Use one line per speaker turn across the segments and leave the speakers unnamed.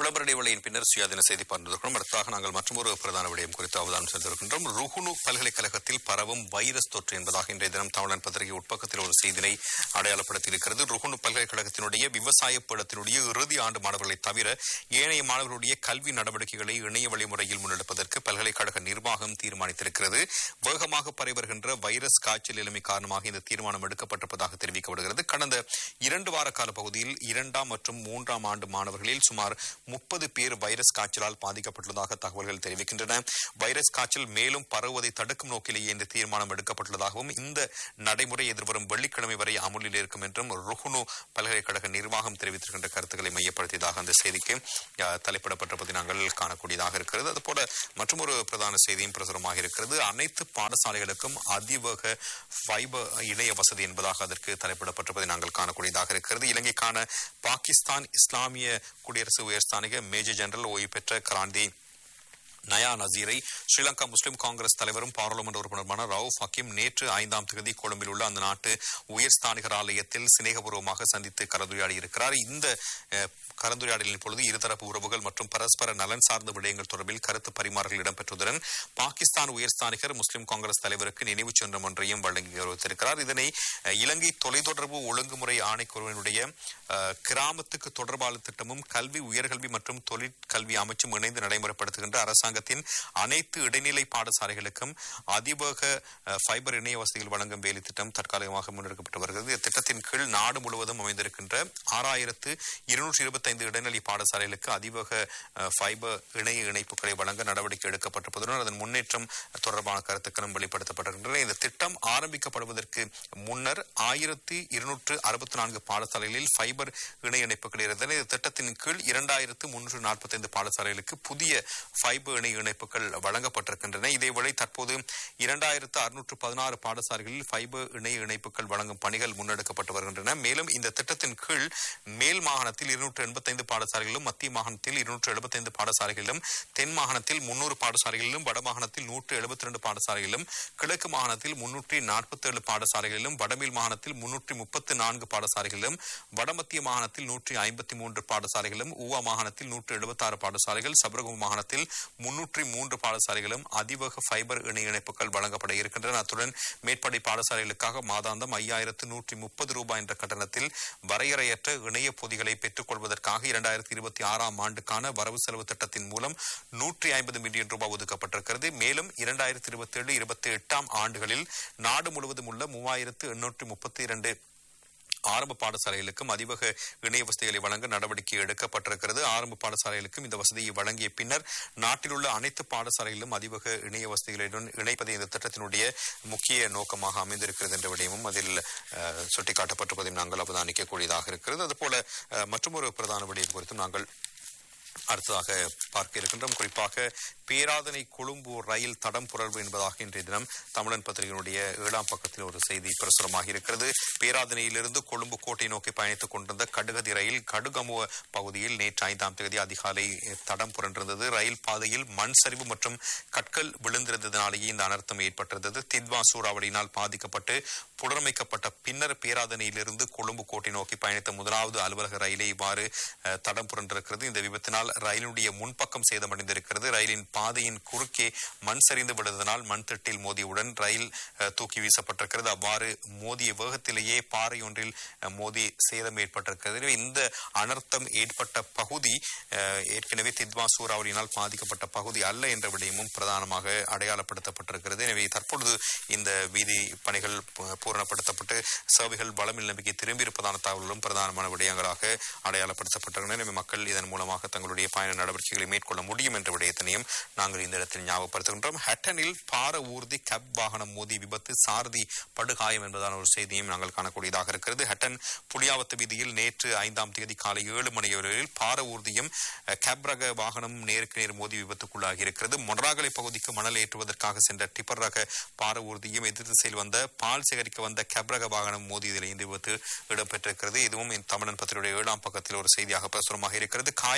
விளம்பர இடைவெளியின் பின்னர் சுயாதீன செய்தி பார்த்திருக்கிறோம் அடுத்ததாக நாங்கள் மற்றொரு பிரதான விடயம் குறித்து அவதானம் சென்றிருக்கின்றோம் ருகுனு பல்கலைக்கழகத்தில் பரவும் வைரஸ் தொற்று என்பதாக இன்றைய தினம் தமிழன் பத்திரிகை உட்பக்கத்தில் ஒரு செய்தியை அடையாளப்படுத்தியிருக்கிறது ருகுனு பல்கலைக்கழகத்தினுடைய விவசாய பீடத்தினுடைய இறுதி ஆண்டு மாணவர்களை தவிர ஏனைய மாணவர்களுடைய கல்வி நடவடிக்கைகளை இணைய வழிமுறையில் முன்னெடுப்பதற்கு பல்கலைக்கழக நிர்வாகம் தீர்மானித்திருக்கிறது வேகமாக பரவி வைரஸ் காய்ச்சல் நிலைமை காரணமாக இந்த தீர்மானம் எடுக்கப்பட்டிருப்பதாக தெரிவிக்கப்படுகிறது கடந்த இரண்டு வார கால பகுதியில் இரண்டாம் மற்றும் மூன்றாம் ஆண்டு மாணவர்களில் சுமார் முப்பது பேர் வைரஸ் காய்ச்சலால் பாதிக்கப்பட்டுள்ளதாக தகவல்கள் தெரிவிக்கின்றன வைரஸ் காய்ச்சல் மேலும் பரவுவதை தடுக்கும் நோக்கிலேயே இந்த தீர்மானம் எடுக்கப்பட்டுள்ளதாகவும் இந்த நடைமுறை எதிர்வரும் வெள்ளிக்கிழமை வரை அமுலில் இருக்கும் என்றும் ருஹுனு பல்கலைக்கழக நிர்வாகம் தெரிவித்திருக்கின்ற கருத்துக்களை மையப்படுத்தியதாக அந்த செய்திக்கு அஹ், தலைப்பிடப்பட்டிருப்பதை நாங்கள் காணக்கூடியதாக இருக்கிறது அதுபோல மற்றொரு பிரதான செய்தியும் பிரசுரமாக இருக்கிறது அனைத்து பாடசாலைகளுக்கும் அதிவேக ஃபைபர் இணைய வசதி என்பதாக அதற்கு தலைப்பிடப்பட்டிருப்பதை நாங்கள் காணக்கூடியதாக இருக்கிறது இலங்கைக்கான பாகிஸ்தான் இஸ்லாமிய குடியரசு உயர்ஸ்தானிக மேஜர் ஜெனரல் ஓய்வு பெற்ற கிராந்தி நயா நசீரை ஸ்ரீலங்கா முஸ்லிம் காங்கிரஸ் தலைவரும் பாராளுமன்ற உறுப்பினருமான ரவுஃப் ஹக்கீம் நேற்று ஐந்தாம் தேதி கொழும்பில் உள்ள அந்த நாட்டு உயர்ஸ்தானிகர் ஆலயத்தில் சிநேகபூர்வமாக சந்தித்து கலந்துரையாடி இருக்கிறார் இந்த அஹ், கலந்துரையாடலின் பொழுது இருதரப்பு உறவுகள் மற்றும் பரஸ்பர நலன் சார்ந்த விடயங்கள் தொடர்பில் கருத்து பரிமாறல் இடம்பெற்றதுடன் பாகிஸ்தான் உயர்ஸ்தானிகர் முஸ்லிம் காங்கிரஸ் தலைவருக்கு நினைவு சின்னம் ஒன்றையும் வழங்கி கௌரவித்திருக்கிறார் இதனை அஹ், இலங்கை தொலைத்தொடர்பு ஒழுங்குமுறை ஆணைக்குழுவினுடைய அஹ், கிராமத்துக்கு தொடர்பாளர் திட்டமும் கல்வி உயர்கல்வி மற்றும் தொழிற்கல்வி அமைச்சும் இணைந்து நடைமுறைப்படுத்துகின்ற அரசாங்கத்தின் அனைத்து இடைநிலை பாடசாலைகளுக்கும் அதிவேக அஹ், ஃபைபர் இணைய வசதிகள் வழங்கும் வேலை திட்டம் தற்காலிகமாக முன்னெடுக்கப்பட்டு வருகிறது இத்திட்டத்தின் கீழ் நாடு முழுவதும் அமைந்திருக்கின்ற ஆறாயிரத்து இருநூற்றி இருபத்தைந்து இடைநிலை பாடசாலைகளுக்கு அதிவேக அஹ், ஃபைபர் இணைய இணைப்புகளை வழங்க நடவடிக்கை எடுக்கப்பட்டிருப்பதுடன் அதன் முன்னேற்றம் தொடர்பான கருத்துக்களும் வெளிப்படுத்தப்பட்டிருக்கின்றன இந்த திட்டம் ஆரம்பிக்கப்படுவதற்கு முன்னர் ஆயிரத்தி இருநூற்று அறுபத்தி நான்கு பாடசாலைகளில் ஃபைபர் இணைய இணைப்புகள் இருந்தன இந்த திட்டத்தின் கீழ் இரண்டாயிரத்து முன்னூற்று நாற்பத்தைந்து பாடசாலைகளுக்கு புதிய ஃபைபர் இணைய இணைப்புகள் வழங்கப்பட்டிருக்கின்றன இதேவேளை தற்போது இரண்டாயிரத்து அறுநூற்று பதினாறு பாடசாலைகளில் ஃபைபர் இணைய இணைப்புகள் வழங்கும் பணிகள் முன்னெடுக்கப்பட்டு வருகின்றன மேலும் இந்த திட்டத்தின் கீழ் மேல் மாகாணத்தில் இருநூற்று எண்பத்தைந்து பாடசாலைகளிலும் மத்திய மாகாணத்தில் இருநூற்று எழுபத்தைந்து பாடசாலைகளிலும் தென் மாகாணத்தில் முன்னூறு பாடசாலைகளிலும் வட மாகாணத்தில் நூற்று எழுபத்தி ரெண்டு பாடசாலைகளிலும் கிழக்கு மாகாணத்தில் முன்னூற்றி நாற்பத்தி ஏழு பாடசாலைகளிலும் வடமேல் மாகாணத்தில் முன்னூற்றி முப்பத்து நான்கு பாடசாலைகளிலும் வடமத்திய மாகாணத்தில் நூற்றி ஐம்பத்தி மூன்று பாடசாலைகளும் ஊவா மாகாணத்தில் நூற்று எழுபத்தாறு பாடசாலைகள் சபரகம மாகாணத்தில் முன்னூற்றி மூன்று பாடசாலைகளும் அதிவேக ஃபைபர் இணைய இணைப்புகள் வழங்கப்பட இருக்கின்றன அத்துடன் மேற்படை பாடசாலைகளுக்காக மாதாந்தம் ஐயாயிரத்து நூற்றி முப்பது ரூபாய் என்ற கட்டணத்தில் வரையறையற்ற இணைய பொதிகளை பெற்றுக் கொள்வதற்காக இரண்டாயிரத்தி இருபத்தி ஆறாம் ஆண்டுக்கான வரவு செலவு திட்டத்தின் மூலம் நூற்றி ஐம்பது மில்லியன் ரூபாய் ஒதுக்கப்பட்டிருக்கிறது மேலும் இரண்டாயிரத்தி இருபத்தி ஏழு இருபத்தி எட்டாம் ஆண்டுகளில் நாடு முழுவதும் உள்ள மூவாயிரத்து எண்ணூற்று முப்பத்தி இரண்டு ஆரம்ப பாடசாலைகளுக்கும் அதிவேக இணைய வசதிகளை வழங்க நடவடிக்கை எடுக்கப்பட்டிருக்கிறது ஆரம்ப பாடசாலைகளுக்கும் இந்த வசதியை வழங்கிய பின்னர் நாட்டில் உள்ள அனைத்து பாடசாலைகளிலும் அதிவேக இணைய வசதிகளுடன் இணைப்பது இந்த திட்டத்தினுடைய முக்கிய நோக்கமாக அமைந்திருக்கிறது என்ற விடயமும் அதில் அஹ், சுட்டிக்காட்டப்பட்டிருப்பதையும் நாங்கள் அவதானிக்கக்கூடியதாக இருக்கிறது அதுபோல அஹ், மற்றொரு பிரதான விடயம் குறித்தும் நாங்கள் அடுத்ததாக பார்க்க இருக்கின்றோம் குறிப்பாக பேராதனை கொழும்பு ரயில் தடம் புரள்வு என்பதாக இன்றைய தினம் தமிழன் பத்திரிகையினுடைய ஏழாம் பக்கத்தில் ஒரு செய்தி பிரசுரமாக இருக்கிறது பேராதனையிலிருந்து கொழும்பு கோட்டை நோக்கி பயணித்துக் கொண்டிருந்த கடுகதி ரயில் கடுகமுவ பகுதியில் நேற்று ஐந்தாம் தேதி அதிகாலை தடம் புரண்டிருந்தது ரயில் பாதையில் மண் சரிவு மற்றும் கற்கள் விழுந்திருந்ததினாலேயே இந்த அனர்த்தம் ஏற்பட்டிருந்தது தித்வா சூறாவளியினால் பாதிக்கப்பட்டு புனரமைக்கப்பட்ட பின்னர் பேராதனையிலிருந்து கொழும்பு கோட்டை நோக்கி பயணித்த முதலாவது அலுவலக ரயிலை இவ்வாறு அஹ், தடம் புரண்டிருக்கிறது இந்த விபத்தினால் ரயிலுடைய முன்பக்கம் சேதமடைந்திருக்கிறது ரயிலின் பாதையின் குறுக்கே மண் சரிந்து விடுவதனால் மண் திட்டில் மோதியவுடன் ரயில் அஹ், தூக்கி வீசப்பட்டிருக்கிறது அவ்வாறு மோதிய வேகத்திலேயே பாறை ஒன்றில் அஹ், மோதி சேதம் ஏற்பட்டிருக்கிறது எனவே இந்த அனர்த்தம் ஏற்பட்ட பகுதி அஹ், ஏற்கனவே தித்வா சூறாவளியினால் பாதிக்கப்பட்ட பகுதி அல்ல என்ற விடயமும் பிரதானமாக அடையாளப்படுத்தப்பட்டிருக்கிறது எனவே தற்பொழுது இந்த வீதி பணிகள் பூ- பூரணப்படுத்தப்பட்டு சேவைகள் வளமில் நம்பிக்கை திரும்பியிருப்பதான தகவல்களும் பிரதானமான விடயங்களாக அடையாளப்படுத்தப்பட்டிருக்கின்றன எனவே மக்கள் இதன் மூலமாக தங்களுடைய பயண நடவடிக்கைகளை மேற்கொள்ள முடியும் என்ற விடயத்தினையும் நாங்கள் இந்த இடத்தில் ஞாபகப்படுத்துகின்றோம் ஹட்டனில் பார ஊர்தி கேப் வாகனம் மோதி விபத்து சாரதி படுகாயம் என்பதான ஒரு செய்தியும் நாங்கள் காணக்கூடியதாக இருக்கிறது ஹட்டன் புளியாவத்து வீதியில் நேற்று ஐந்தாம் தேதி காலை ஏழு மணி அளவில் பார ஊர்தியும் அஹ், கேப் ரக வாகனம் நேருக்கு நேர் மோதி விபத்துக்குள்ளாகி இருக்கிறது மொன்றாகலை பகுதிக்கு மணல் ஏற்றுவதற்காக சென்ற டிப்பர் ரக பார ஊர்தியும் எதிர் திசையில் வந்த பால் சேகரிக்க வந்த கேப் ரக வாகனம் மோதியதில் இந்த விபத்து இடம்பெற்றிருக்கிறது இதுவும் இந்த தமிழன் பத்திரிகையுடைய ஏழாம் பக்கத்தில் ஒரு செய்தியாக பிரசுரமாக இருக்கிறது காயமடைந்த சாரதி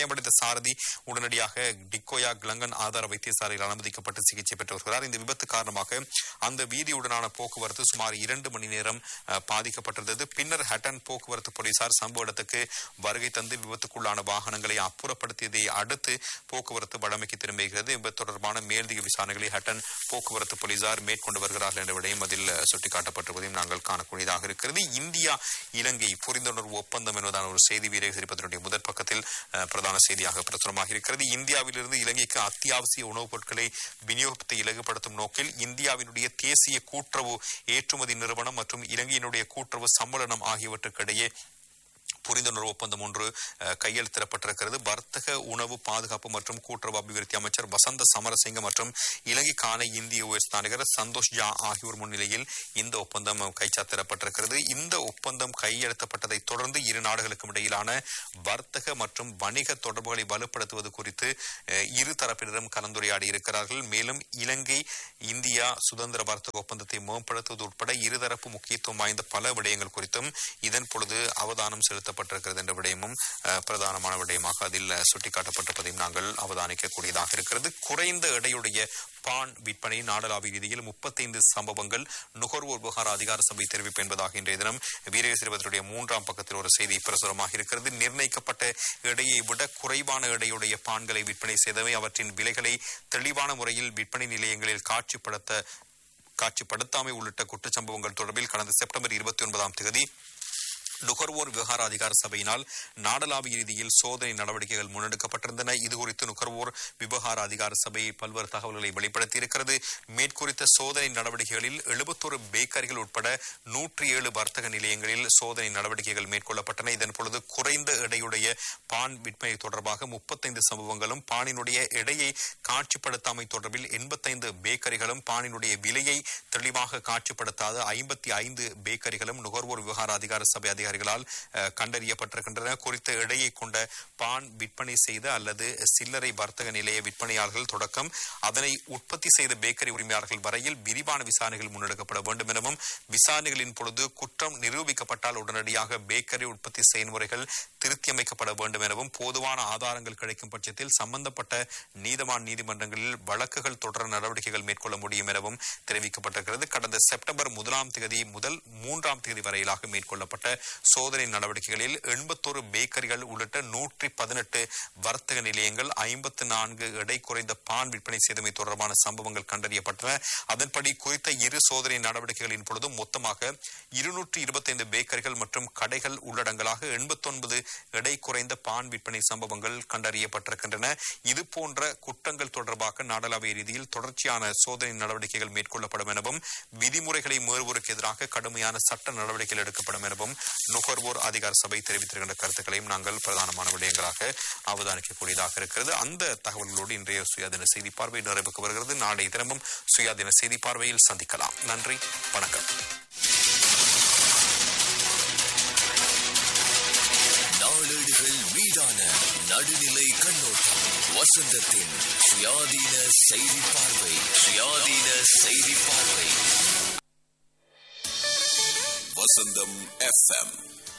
சாரதி உடனடியாக டிக்கோயா கிளங்கன் ஆதார வைத்தியசாலையில் அனுமதிக்கப்பட்டு சிகிச்சை பெற்று வருகிறார் இந்த விபத்து காரணமாக அந்த வீதியுடனான போக்குவரத்து சுமார் இரண்டு மணி நேரம் அஹ், பாதிக்கப்பட்டிருந்தது பின்னர் ஹட்டன் போக்குவரத்து போலீசார் சம்பவ இடத்துக்கு வருகை தந்து விபத்துக்குள்ளான வாகனங்களை அப்புறப்படுத்தியதை அடுத்து போக்குவரத்து வழமைக்கு திரும்புகிறது விபத்து தொடர்பான மேலதிக விசாரணைகளை ஹட்டன் போக்குவரத்து போலீசார் மேற்கொண்டு வருகிறார்கள் என்ற விடயம் அதில் அஹ், சுட்டிக்காட்டப்பட்டிருப்பதையும் நாங்கள் காணக்கூடியதாக இருக்கிறது இந்தியா இலங்கை புரிந்துணர்வு ஒப்பந்தம் என்பதான ஒரு செய்தி வீரேகரிப்பதனுடைய முதற் பக்கத்தில் அஹ், பிரதான செய்தியாக பிரசுரமாக இருக்கிறது இந்தியாவிலிருந்து இலங்கைக்கு அத்தியாவசிய உணவுப் பொருட்களை விநியோகத்தை இலகுபடுத்தும் நோக்கில் இந்தியாவினுடைய தேசிய கூட்டுறவு ஏற்றுமதி நிறுவனம் மற்றும் இலங்கையினுடைய கூட்டுறவு சம்மேளனம் ஆகியவற்றுக்கிடையே புரிந்துணர்வு ஒப்பந்தம் ஒன்று அஹ், கையெழுத்திடப்பட்டிருக்கிறது வர்த்தக உணவு பாதுகாப்பு மற்றும் கூட்டுறவு அபிவிருத்தி அமைச்சர் வசந்த சமரசிங்க மற்றும் இலங்கைக்கான இந்திய உயர்ஸ்தானிகர் சந்தோஷ் ஜா ஆகியோர் முன்னிலையில் இந்த ஒப்பந்தம் கைச்சாத்திடப்பட்டிருக்கிறது இந்த ஒப்பந்தம் கையெழுத்தப்பட்டதை தொடர்ந்து இரு நாடுகளுக்கும் இடையிலான வர்த்தக மற்றும் வணிக தொடர்புகளை வலுப்படுத்துவது குறித்து அஹ், இரு தரப்பினரும் கலந்துரையாடி இருக்கிறார்கள் மேலும் இலங்கை இந்தியா சுதந்திர வர்த்தக ஒப்பந்தத்தை மேம்படுத்துவது உட்பட இருதரப்பு முக்கியத்துவம் வாய்ந்த பல விடயங்கள் குறித்தும் இதன் பொழுது அவதானம் செலுத்தப்பட்டிருக்கிறது என்ற விடயமும் அஹ், பிரதானமான விடயமாக அதில் அஹ், சுட்டிக்காட்டப்பட்டிருப்பதையும் நாங்கள் அவதானிக்கக்கூடியதாக இருக்கிறது குறைந்த எடையுடைய பான் விற்பனை நாடளாவிய ரீதியில் முப்பத்தைந்து சம்பவங்கள் நுகர்வோர் விவகார அதிகார சபை தெரிவிப்பு என்பதாக இன்றைய தினம் வீரேசிறுவதனுடைய மூன்றாம் பக்கத்தில் ஒரு செய்தி பிரசுரமாக இருக்கிறது நிர்ணயிக்கப்பட்ட எடையை விட குறைவான எடையுடைய பான்களை விற்பனை செய்தவை அவற்றின் விலைகளை தெளிவான முறையில் விற்பனை நிலையங்களில் காட்சிப்படுத்த காட்சிப்படுத்தாமை உள்ளிட்ட குற்றச்சம்பவங்கள் தொடர்பில் கடந்த செப்டம்பர் இருபத்தி ஒன்பதாம் தேதி நுகர்வோர் விவகார அதிகார சபையினால் நாடளாவிய ரீதியில் சோதனை நடவடிக்கைகள் முன்னெடுக்கப்பட்டிருந்தன இதுகுறித்து நுகர்வோர் விவகார அதிகார சபை பல்வேறு தகவல்களை வெளிப்படுத்தியிருக்கிறது மேற்குறித்த சோதனை நடவடிக்கைகளில் எழுபத்தொரு பேக்கரிகள் உட்பட நூற்றி ஏழு வர்த்தக நிலையங்களில் சோதனை நடவடிக்கைகள் மேற்கொள்ளப்பட்டன இதன் பொழுது குறைந்த எடையுடைய பான் விற்பனை தொடர்பாக முப்பத்தைந்து சம்பவங்களும் பானினுடைய எடையை காட்சிப்படுத்தாமை தொடர்பில் எண்பத்தைந்து பேக்கரிகளும் பானினுடைய விலையை தெளிவாக காட்சிப்படுத்தாத ஐம்பத்தி ஐந்து பேக்கரிகளும் நுகர்வோர் விவகார அதிகார சபை அதிகாரிகளால் அஹ், கண்டறியப்பட்டிருக்கின்றன குறித்த எடையை கொண்ட பான் விற்பனை செய்த அல்லது சில்லறை வர்த்தக நிலைய விற்பனையாளர்கள் தொடக்கம் அதனை உற்பத்தி செய்த பேக்கரி உரிமையாளர்கள் வரையில் விரிவான விசாரணைகள் முன்னெடுக்கப்பட வேண்டும் எனவும் விசாரணைகளின் பொழுது குற்றம் நிரூபிக்கப்பட்டால் உடனடியாக பேக்கரி உற்பத்தி செயல்முறைகள் திருத்தியமைக்கப்பட வேண்டும் எனவும் போதுமான ஆதாரங்கள் கிடைக்கும் பட்சத்தில் சம்பந்தப்பட்ட நீதவான் நீதிமன்றங்களில் வழக்குகள் தொடர நடவடிக்கைகள் மேற்கொள்ள முடியும் எனவும் தெரிவிக்கப்பட்டிருக்கிறது கடந்த செப்டம்பர் முதலாம் தேதி முதல் மூன்றாம் தேதி வரையிலாக மேற்கொள்ளப்பட்ட சோதனை நடவடிக்கைகளில் எண்பத்தோரு பேக்கரிகள் உள்ளிட்ட நூற்றி பதினெட்டு வர்த்தக நிலையங்கள் ஐம்பத்து நான்கு எடை குறைந்த பான் விற்பனை செய்தமை தொடர்பான சம்பவங்கள் கண்டறியப்பட்டன அதன்படி குறித்த இரு சோதனை நடவடிக்கைகளின் பொழுது மொத்தமாக இருநூற்றி இருபத்தைந்து பேக்கரிகள் மற்றும் கடைகள் உள்ளடங்கலாக எண்பத்தொன்பது எடை குறைந்த பான் விற்பனை சம்பவங்கள் கண்டறியப்பட்டிருக்கின்றன இது போன்ற குற்றங்கள் தொடர்பாக நாடளாவிய ரீதியில் தொடர்ச்சியான சோதனை நடவடிக்கைகள் மேற்கொள்ளப்படும் எனவும் விதிமுறைகளை மீறுவோருக்கு எதிராக கடுமையான சட்ட நடவடிக்கைகள் எடுக்கப்படும் எனவும் நுகர்வோர் அதிகார சபை தெரிவித்திருக்கின்ற கருத்துக்களையும் நாங்கள் பிரதானமான விடயங்களாக அவதானிக்கக்கூடியதாக இருக்கிறது அந்த தகவல்களோடு இன்றைய சுயாதீன செய்தி பார்வை நிறைவுக்கு வருகிறது நாளை தினமும் சுயாதீன செய்தி பார்வையில் சந்திக்கலாம் நன்றி வணக்கம்
நாளேடுகள் மீதான நடுநிலை கண்ணோட்டம் வசந்தத்தின் சுயாதீன செய்தி பார்வை சுயாதீன செய்தி பார்வை வசந்தம் எஃப்எம்